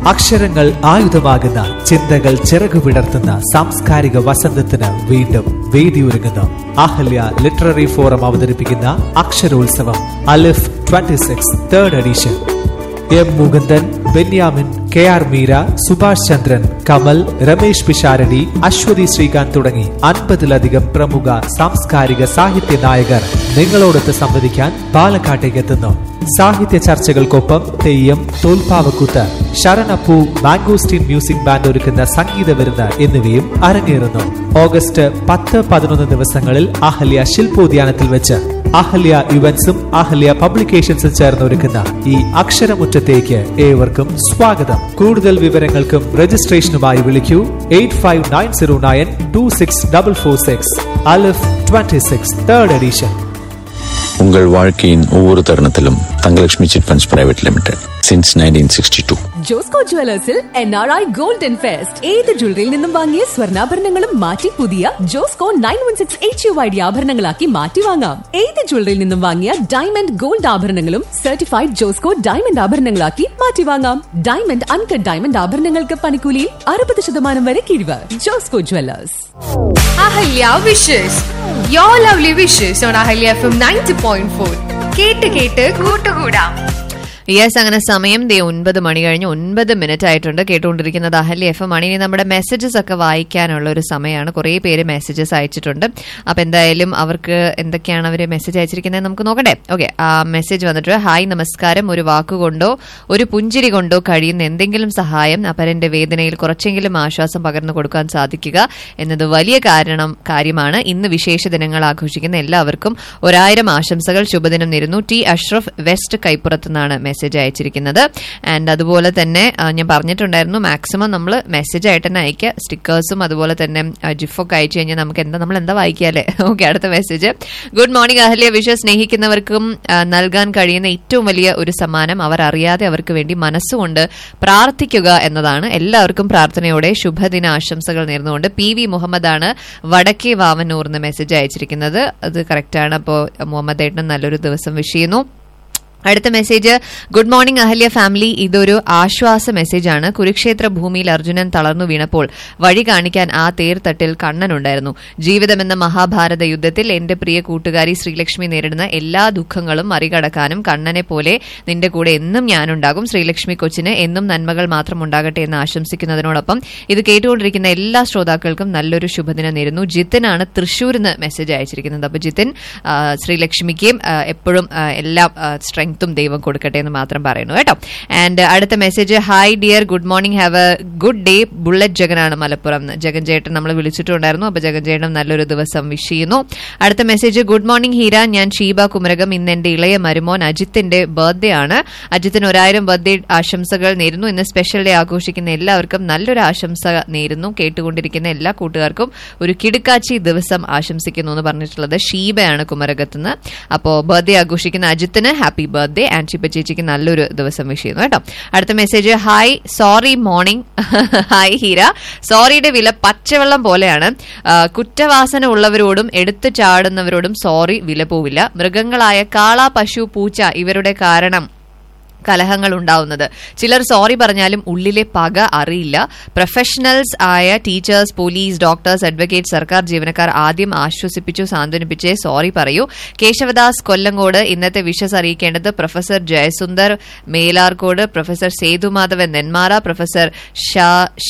അക്ഷരങ്ങൾ ആയുധമാകുന്ന ചിന്തകൾ ചിറകു വിടർത്തുന്ന സാംസ്കാരിക വസന്തത്തിന് വീണ്ടും വേദിയൊരുങ്ങുന്നു അഹല്യ ലിറ്റററി ഫോറം അവതരിപ്പിക്കുന്ന അക്ഷരോത്സവം Alif 26 six third edition M Mukundan Benyamin K R Meera Subhash Chandran Kamal Ramesh Pisharody Aswathy Sreekanth തുടങ്ങി അൻപതിലധികം പ്രമുഖ സാംസ്കാരിക സാഹിത്യ നായകർ നിങ്ങളോടൊത്ത് സംവദിക്കാൻ പാലക്കാട്ടേക്ക് എത്തുന്നു സാഹിത്യ ചർച്ചകൾക്കൊപ്പം തെയ്യം തോൽപ്പാവക്കൂത്ത് ശരണപ്പൂ മാംഗോസ്റ്റീൻ മ്യൂസിക് ബാൻഡ് ഒരുക്കുന്ന സംഗീത വിരുന്ന് എന്നിവയും അരങ്ങേറുന്നു ഓഗസ്റ്റ് പത്ത് പതിനൊന്ന് ദിവസങ്ങളിൽ അഹല്യ ശില്പോദ്യാനത്തിൽ വെച്ച് അഹല്യ ഇവന്റ്സും അഹല്യ പബ്ലിക്കേഷൻസും ചേർന്ന് ഒരുക്കുന്ന ഈ അക്ഷരമുറ്റത്തേക്ക് ഏവർക്കും സ്വാഗതം കൂടുതൽ വിവരങ്ങൾക്കും രജിസ്ട്രേഷനുമായി വിളിക്കൂ eight five nine zero nine two six double four six Alif twenty six third edition உங்கள் வாழ்க்கையின் ஒவ்வொரு தருணத்திலும் Thangalakshmi chit funds private limited since nineteen sixty two Josco ജുവലേഴ്സിൽ N R I golden fest ഏത് ജ്വല്ലറിയിൽ നിന്നും വാങ്ങിയ സ്വർണ്ണാഭരണങ്ങളും മാറ്റി പുതിയ Josco nine one six H U I D ആഭരണങ്ങളാക്കി മാറ്റി വാങ്ങാം ഏത് ജ്വല്ലറിയിൽ നിന്നും വാങ്ങിയ ഡയമണ്ട് ഗോൾഡ് ആഭരണങ്ങളും സർട്ടിഫൈഡ് ജോസ്കോ ഡയമണ്ട് ആഭരണങ്ങളാക്കി മാറ്റി വാങ്ങാം ഡയമണ്ട് അൺകട്ട് ഡയമണ്ട് ആഭരണങ്ങൾക്ക് പണിക്കൂലിയിൽ അറുപത് ശതമാനം വരെ കിഴിവ് Josco jewellers Ahalya wishes yo lovely wishes on Ahalya F M ninety point four കേട്ട് കേട്ട് കൂട്ടുകൂടാം യെസ് അങ്ങനെ സമയം ദേ ഒൻപത് മണി കഴിഞ്ഞ് ഒൻപത് മിനിറ്റ് ആയിട്ടുണ്ട് കേട്ടുകൊണ്ടിരിക്കുന്നത് അഹല്യ എഫ് എം ആണ് ഇനി നമ്മുടെ മെസ്സേജസ് ഒക്കെ വായിക്കാനുള്ള ഒരു സമയമാണ് കുറേ പേര് മെസ്സേജസ് അയച്ചിട്ടുണ്ട് അപ്പം എന്തായാലും അവർക്ക് എന്തൊക്കെയാണ് അവർ മെസ്സേജ് അയച്ചിരിക്കുന്നത് നമുക്ക് നോക്കട്ടെ ഓക്കെ ആ മെസ്സേജ് വന്നിട്ട് ഹായ് നമസ്കാരം ഒരു വാക്കുകൊണ്ടോ ഒരു പുഞ്ചിരി കൊണ്ടോ കഴിയുന്ന എന്തെങ്കിലും സഹായം അപരന്റെ വേദനയിൽ കുറച്ചെങ്കിലും ആശ്വാസം പകർന്നു കൊടുക്കാൻ സാധിക്കുക എന്നത് വലിയ കാരണം കാര്യമാണ് ഇന്ന് വിശേഷ ദിനങ്ങൾ ആഘോഷിക്കുന്ന എല്ലാവർക്കും ഒരായിരം ആശംസകൾ ശുഭദിനം നേരുന്നു ടി അഷ്റഫ് വെസ്റ്റ് കൈപ്പുറത്ത് നിന്നാണ് മെസ്സേജ് അയച്ചിരിക്കുന്നത് ആൻഡ് അതുപോലെ തന്നെ ആ, ഞാൻ പറഞ്ഞിട്ടുണ്ടായിരുന്നു മാക്സിമം നമ്മൾ മെസ്സേജ് ആയിട്ട് തന്നെ അയക്കുക സ്റ്റിക്കേഴ്സും അതുപോലെ തന്നെ ആ, ജിഫൊക്കെ അയച്ചു കഴിഞ്ഞാൽ നമുക്ക് എന്താ നമ്മൾ എന്താ വായിക്കുക അല്ലേ ഓക്കെ അടുത്ത മെസ്സേജ് ഗുഡ് മോർണിംഗ് അഹല്യ വിഷ സ്നേഹിക്കുന്നവർക്കും ആ, നൽകാൻ കഴിയുന്ന ഏറ്റവും വലിയ ഒരു സമ്മാനം അവർ അറിയാതെ അവർക്ക് വേണ്ടി മനസ്സുകൊണ്ട് പ്രാർത്ഥിക്കുക എന്നതാണ് എല്ലാവർക്കും പ്രാർത്ഥനയോടെ ശുഭദിന ആശംസകൾ നേർന്നുകൊണ്ട് പി വി മുഹമ്മദാണ് വടക്കേ വാവന്നൂർന്ന് മെസ്സേജ് അയച്ചിരിക്കുന്നത് അത് കറക്റ്റാണ് അപ്പോൾ മുഹമ്മദ് ഏട്ടനും നല്ലൊരു ദിവസം വിഷ് ചെയ്യുന്നു അടുത്ത message good morning Ahalya family ഇതൊരു ആശ്വാസ മെസ്സേജാണ് കുരുക്ഷേത്ര ഭൂമിയിൽ അർജുനൻ തളർന്നു വീണപ്പോൾ വഴി കാണിക്കാൻ ആ തേർത്തട്ടിൽ കണ്ണനുണ്ടായിരുന്നു ജീവിതമെന്ന മഹാഭാരത യുദ്ധത്തിൽ എന്റെ പ്രിയ കൂട്ടുകാരി ശ്രീലക്ഷ്മി നേരിടുന്ന എല്ലാ ദുഃഖങ്ങളും മറികടക്കാനും കണ്ണനെ പോലെ നിന്റെ കൂടെ എന്നും ഞാനുണ്ടാകും ശ്രീലക്ഷ്മി കൊച്ചിന് എന്നും നന്മകൾ മാത്രം ഉണ്ടാകട്ടെ എന്ന് ആശംസിക്കുന്നതിനോടൊപ്പം ഇത് കേട്ടുകൊണ്ടിരിക്കുന്ന എല്ലാ ശ്രോതാക്കൾക്കും നല്ലൊരു ശുഭദിനം നേരുന്നു ജിത്തിനാണ് തൃശ്ശൂരിൽ നിന്ന് മെസ്സേജ് അയച്ചിരിക്കുന്നത് അപ്പോൾ ജിത്തിൻ ആ, ശ്രീലക്ഷ്മിക്കും ആ, എപ്പോഴും ആ, എല്ലാ സ്ട്രെങ്ത്തും ദൈവം കൊടുക്കട്ടെ എന്ന് മാത്രം പറയുന്നു കേട്ടോ ആൻഡ് അടുത്ത message hi dear good morning have a good day bullet ജഗനാണ് മലപ്പുറം എന്ന്. ജഗൻ ചേട്ടൻ നമ്മൾ വിളിച്ചിട്ടുണ്ടായിരുന്നു അപ്പോൾ ജഗൻ ചേട്ടൻ നല്ലൊരു ദിവസം വിഷ് ചെയ്യുന്നു അടുത്ത മെസ്സേജ് ഗുഡ് മോർണിംഗ് ഹീര ഞാൻ ഷീബ കുമരകം ഇന്ന് എന്റെ ഇളയ മരുമോൻ അജിത്തിന്റെ ബർത്ത്ഡേ ആണ് അജിത്തിന് ഒരായിരം ബർത്ത്ഡേ ആശംസകൾ നേരുന്നു ഇന്ന് സ്പെഷ്യൽ ഡേ ആഘോഷിക്കുന്ന എല്ലാവർക്കും നല്ലൊരു ആശംസ നേരുന്നു കേട്ടുകൊണ്ടിരിക്കുന്ന എല്ലാ കൂട്ടുകാർക്കും ഒരു കിടുക്കാച്ചി ദിവസം ആശംസിക്കുന്നു എന്ന് പറഞ്ഞിട്ടുള്ളത് ഷീബയാണ് കുമരകത്തുനിന്ന് അപ്പോൾ ബർത്ത്ഡേ ആഘോഷിക്കുന്ന അജിത്തിന് ഹാപ്പി ബർത്ത്ഡേ ആൻഡ് ഷിബ ചേച്ചിക്ക് നല്ലൊരു ദിവസം വിഷ് ചെയ്യുന്നു കേട്ടോ അടുത്ത message hi sorry morning hi Heera സോറിയുടെ വില പച്ചവെള്ളം പോലെയാണ് ആ, കുറ്റവാസന ഉള്ളവരോടും എടുത്തു ചാടുന്നവരോടും സോറി വില പോവില്ല മൃഗങ്ങളായ കാള പശു പൂച്ച ഇവരുടെ കാരണം കലഹങ്ങൾ ഉണ്ടാവുന്നത് ചിലർ സോറി പറഞ്ഞാലും ഉള്ളിലെ പക അറിയില്ല പ്രൊഫഷണൽസ് ആയ ടീച്ചേഴ്സ് പോലീസ് ഡോക്ടേഴ്സ് അഡ്വക്കേറ്റ് സർക്കാർ ജീവനക്കാർ ആദ്യം ആശ്വസിപ്പിച്ചു സാന്ത്വനിപ്പിച്ചേ സോറി പറയൂ കേശവദാസ് കൊല്ലങ്കോട് ഇന്നത്തെ വിഷസ് അറിയിക്കേണ്ടത് professor Jayasundar Melarkode professor Sethumadhavan Nenmara professor Shah